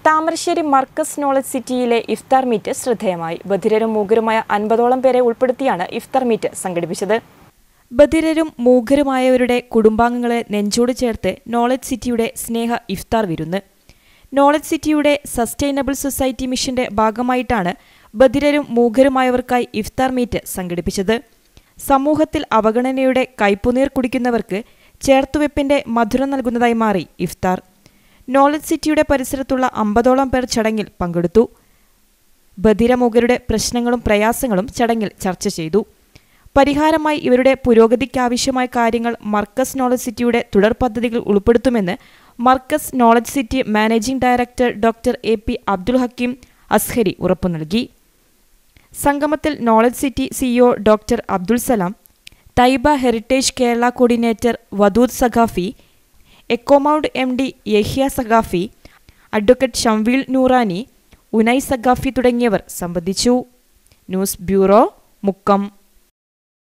Thamarassery Markaz knowledge സിറ്റിയിലെ ഇഫ്താർ meet ശ്രദ്ധേയമായി ബധിരരും മൂകരുമായ അൻപതോളം പേരെ ഉൾപ്പെടുത്തിയാണ് ഇഫ്താർ മീറ്റ് സംഘടിപ്പിച്ചത് ബധിരരും മൂകരുമായവരുടെ കുടുംബാംഗങ്ങളെ നെഞ്ചോട് ചേർത്ത് നോളജ് സിറ്റിയുടെ സ്നേഹ ഇഫ്താർ വിരുന്ന് നോളജ് സിറ്റിയുടെ സസ്റ്റൈനബിൾ സൊസൈറ്റി മിഷന്റെ ഭാഗമായിട്ടാണ് ബധിരരും മൂകരുമായവർക്കായി ഇഫ്താർ മീറ്റ് സംഘടിപ്പിച്ചത് സമൂഹത്തിൽ അവഗണനയുടെ കൈപ്പുനീർ കുടിക്കുന്നവർക്ക് ചേർത്തുവെപ്പിന്റെ മധുരം നൽകുന്നതായി മാറി ഇഫ്താർ നോളജ് സിറ്റിയുടെ പരിസരത്തുള്ള അമ്പതോളം പേർ ചടങ്ങിൽ പങ്കെടുത്തു ബധിരമുഖരുടെ പ്രശ്നങ്ങളും പ്രയാസങ്ങളും ചടങ്ങിൽ ചർച്ച ചെയ്തു പരിഹാരമായി ഇവരുടെ പുരോഗതിക്കാവശ്യമായ കാര്യങ്ങൾ മർക്കസ് നോളജ് സിറ്റിയുടെ തുടർ പദ്ധതികൾ ഉൾപ്പെടുത്തുമെന്ന് Markaz knowledge city managing director doctor A P Abdul Hakeem Azhari ഉറപ്പു നൽകി സംഗമത്തിൽ knowledge city CEO doctor Abdul Salam Thaiba heritage Kerala coordinator Wadood Saqafi eco mount M D Yahya Saqafi advocate Shamveel Noorani Unai Saqafi തുടങ്ങിയവർ സംബന്ധിച്ചു ന്യൂസ് ബ്യൂറോ മുക്കം